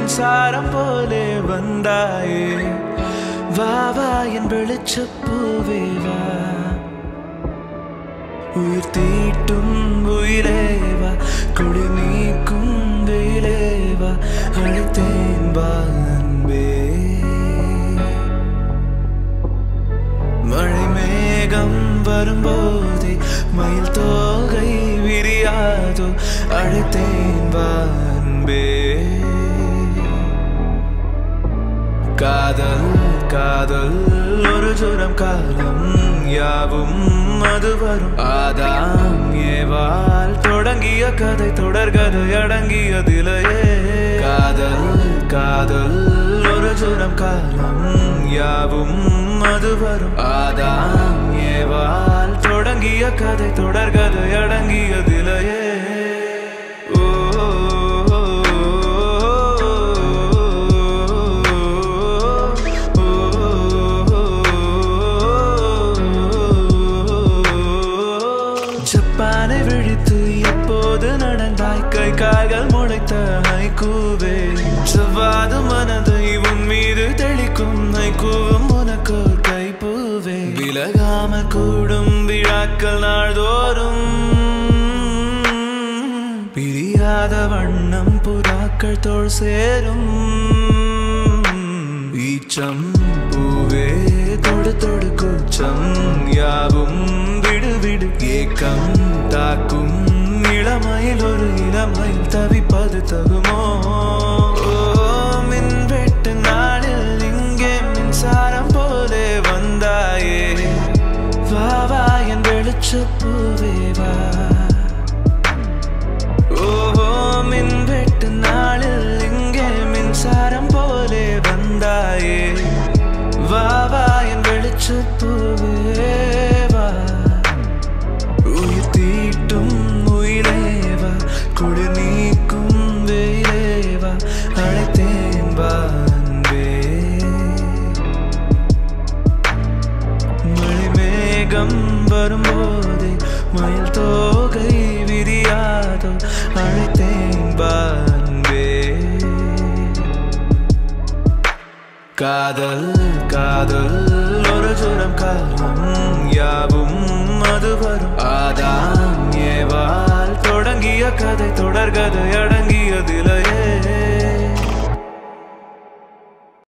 மின்சாரம் போலே வந்தாயே வா வா என் வெளிச்சப்பூவே வா உயிர் தீட்டும் உயிரேவா குளிர் நீக்கும் வெயிலேவா அழைத்தேன் வா அன்பே மழை மேகம் வரும்போதே மயில் தோகை விரியாதோ அழைத்தேன் வா அன்பே காதல் காதல் ஒரு சுரம் காலம் யாவும் அது வரும் ஆதாம் ஏவால் தொடங்கிய கதை தொடர்கதை அடங்கியதிலேயே காதல் காதல் ஒரு சுரம் காலம் யாவும் அது வரும் ஆதாம் ஏவால் தொடங்கிய கதை தொடர்கதை அடங்கியதிலேயே ஓ ஜப்பானை விழித்து எப்போது நடந்தாய் கை கால்கள் முளைத்த ஹைக்கூவே செவ்வாது மனதை உன் மீது தெளிக்கும் ஹைக்கூவும் உனக்கு கைப்பூவே விலகாம கூடும் விழாக்கள் நாள்தோறும் பிரியாத வண்ணம் புறாக்கள் தோள் சேரும் ஈச்சம் பூவே தொடு தொடு கூச்சம் யாவும் விடு விடு ஏக்கம் தாக்கும் இளமையில் ஒரு இளமையில் தவிப்பது தகுமோ ஓ, மின்வெட்டு நாளில் இங்கே மின்சாரம் போலே வந்தாயே வா வா என் வெளிச்சப்பூவே வா ஓஹோ மின்வெட்டு நாளில் இங்கே மின்சாரம் போலே வந்தாயே வா வா என் வெளிச்சப்பூவே வா உயிர் தீட்டும் உயிரேவா குளிர் நீக்கும் வெயிலேவா அழைத்தேன் வா அன்பே மழை மேகம் வரும்போதே மயில் தோகை விரியாதோ அழைத்தேன் பான்பே காதல் காதல் ஒரு சுரம் காலம் யாவும் அது வரும் ஆதாம் ஏவால் தொடங்கிய கதை தொடர்கதை அடங்கியதில்லை